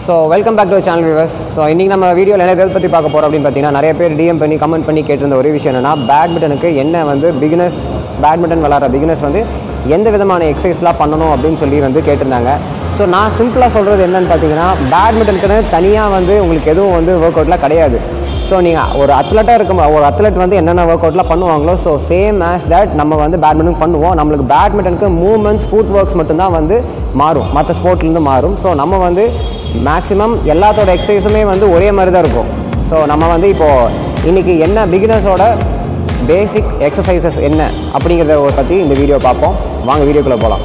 so welcome back to channel viewers so இன்றைக்கி நம்ம வீடியோவில் என்ன எதை பற்றி பார்க்க போகிறோம் அப்படின்னு பார்த்தீங்கன்னா நிறைய பேர் டிஎம் பண்ணி கமெண்ட் பண்ணி கேட்டிருந்த ஒரே விஷயம் என்னன்னா பேட்மிண்டனுக்கு என்ன வந்து பிகினஸ் பேட்மிண்டன் விளாட்ற பிகினஸ் வந்து எந்த விதமான எக்ஸசைஸ்லாம் பண்ணணும் அப்படின்னு சொல்லி வந்து கேட்டிருந்தாங்க ஸோ நான் சிம்பிளாக சொல்கிறது என்னன்னு பார்த்தீங்கன்னா பேட்மிண்டனுக்குன்னு தனியாக வந்து உங்களுக்கு எதுவும் வந்து ஒர்க் அவுட்லாம் கிடையாது ஸோ நீங்கள் ஒரு அத்லெட்டாக இருக்கும் ஒரு அத்லெட் வந்து என்னென்ன ஒர்க் அவுட்லாம் பண்ணுவாங்களோ ஸோ சேம் ஆஸ் தட் நம்ம வந்து பேட்மிண்டன் பண்ணுவோம் நம்மளுக்கு பேட்மிண்டனுக்கு மூவ்மெண்ட்ஸ் ஃபுட் ஒர்க்ஸ் மட்டும்தான் வந்து மாறும் மற்ற ஸ்போர்ட்லேருந்து மாறும் ஸோ நம்ம வந்து மேக்ஸிமம் எல்லாத்தோட எக்ஸசைஸுமே வந்து ஒரே மாதிரி தான் இருக்கும் ஸோ நம்ம வந்து இப்போது இன்றைக்கி என்ன பிகினர்ஸோட பேசிக் எக்ஸசைசஸ் என்ன அப்படிங்கிறத பற்றி இந்த வீடியோ பார்ப்போம் வாங்க வீடியோக்குள்ளே போகலாம்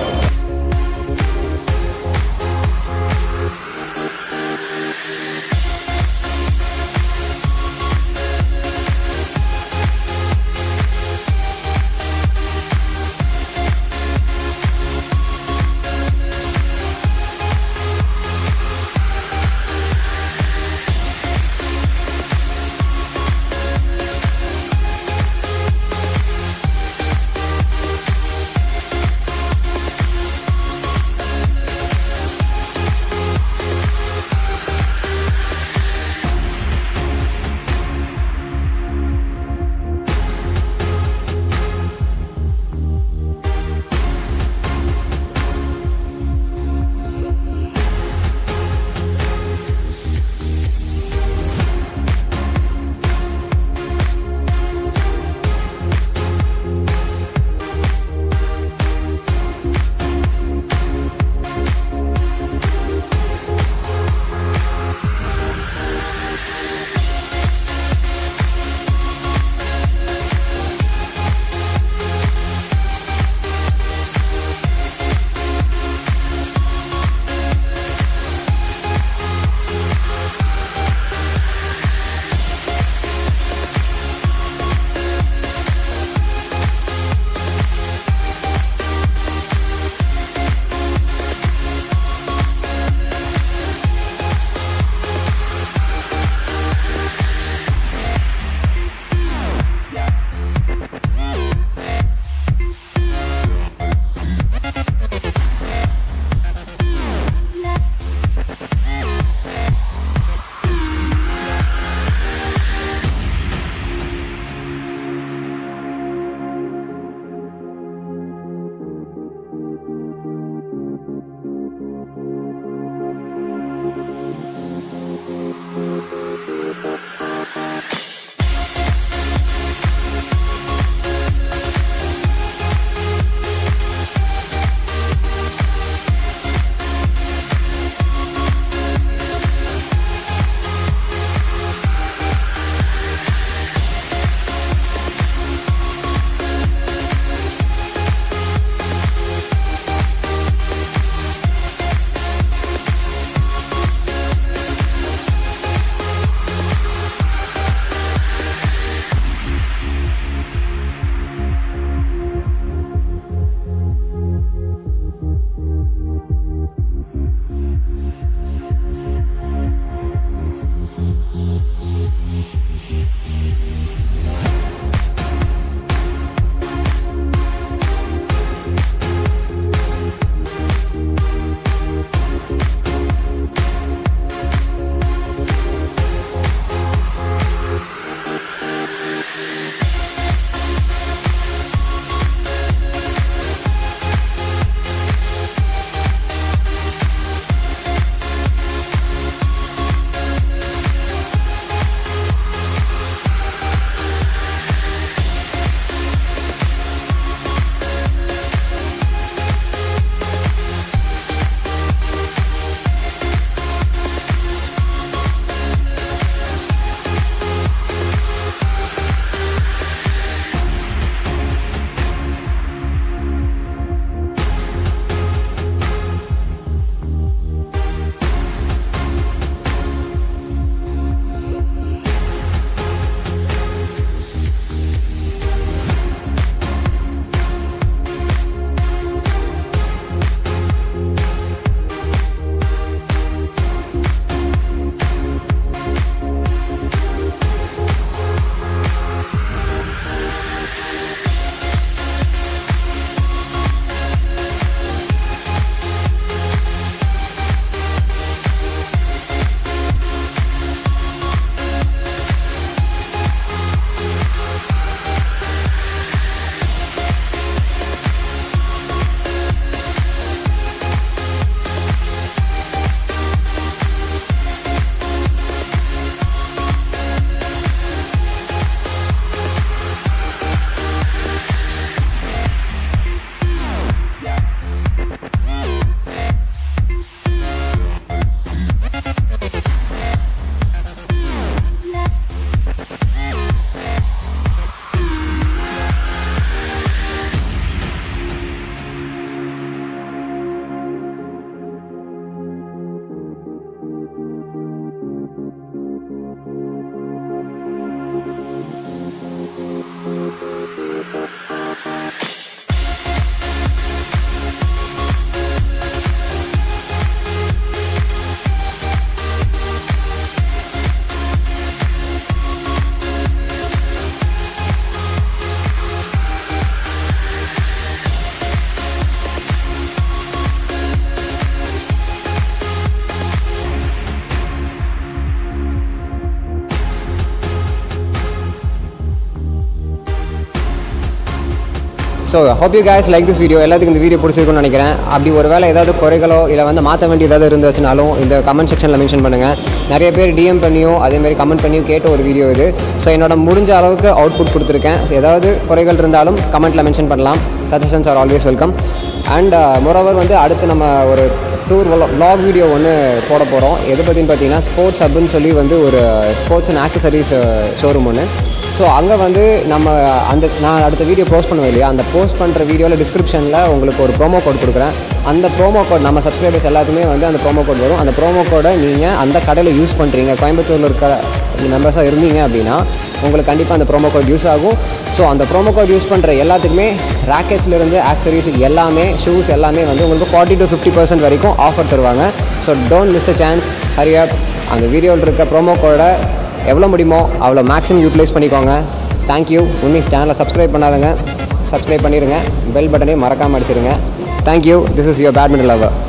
so hope you guys like this video எல்லாத்துக்கும் இந்த வீடியோ பிடிச்சிருக்கும்னு நினைக்கிறேன் அப்படி ஒரு வேளை ஏதாவது குறைகளோ இல்லை வந்து மாற்ற வேண்டிய ஏதாவது இருந்துச்சுனாலும் இந்த கமெண்ட் செக்ஷனில் மென்ஷன் பண்ணுங்கள் நிறைய பேர் டிஎம் பண்ணியும் அதேமாதிரி கமெண்ட் பண்ணியும் கேட்ட ஒரு வீடியோ இது ஸோ என்னோட முடிஞ்ச அளவுக்கு அவுட்புட் கொடுத்துருக்கேன் So, ஏதாவது குறைகள் இருந்தாலும் கமெண்ட்டில் மென்ஷன் பண்ணலாம் suggestions are always welcome and moreover வந்து அடுத்து நம்ம ஒரு டூர் vlog வீடியோ ஒன்று போட போகிறோம் எது பற்றின்னு பார்த்தீங்கன்னா ஸ்போர்ட்ஸ் ஹப்னு சொல்லி வந்து ஒரு ஸ்போர்ட்ஸ் அண்ட் ஆக்சசரிஸ் ஷோரூம் ஒன்று ஸோ அங்கே வந்து நம்ம அந்த நான் அடுத்த வீடியோ போஸ்ட் பண்ணுவேன் இல்லையா அந்த போஸ்ட் பண்ணுற வீடியோவில் டிஸ்கிரிப்ஷனில் உங்களுக்கு ஒரு ப்ரோமோ கோட் கொடுக்குறேன் அந்த ப்ரோமோ கோட் நம்ம சப்ஸ்கிரைபர்ஸ் எல்லாத்துக்குமே வந்து அந்த ப்ரோமோ கோட் வரும் அந்த ப்ரோமோ கோடை நீங்கள் அந்த கடையில் யூஸ் பண்ணுறீங்க கோயம்புத்தூரில் இருக்க மெம்பர்ஸாக இருந்தீங்க அப்படின்னா உங்களுக்கு கண்டிப்பாக அந்த ப்ரோமோ கோட் யூஸ் ஆகும் ஸோ அந்த ப்ரோமோ கோட் யூஸ் பண்ணுற எல்லாத்துக்குமே ராக்கெட்ஸ்லேருந்து ஆக்சரிஸ் எல்லாமே ஷூஸ் எல்லாமே வந்து உங்களுக்கு ஃபார்ட்டி டு ஃபிஃப்டி பர்சன்ட் வரைக்கும் ஆஃபர் தருவாங்க so don't miss a chance hurry up அந்த வீடியோவில் இருக்க ப்ரோமோ கோடை எவ்வளோ முடியுமோ அவ்வளோ மேக்ஸிமம் யூட்டிலைஸ் பண்ணிக்கோங்க தேங்க்யூ உன்னிஸ் சேனலை சப்ஸ்கிரைப் பண்ணாதங்க சப்ஸ்கிரைப் பண்ணிடுங்க பெல் பட்டனையும் மறக்காமல் அடிச்சிருங்க thank you this is your badminton lower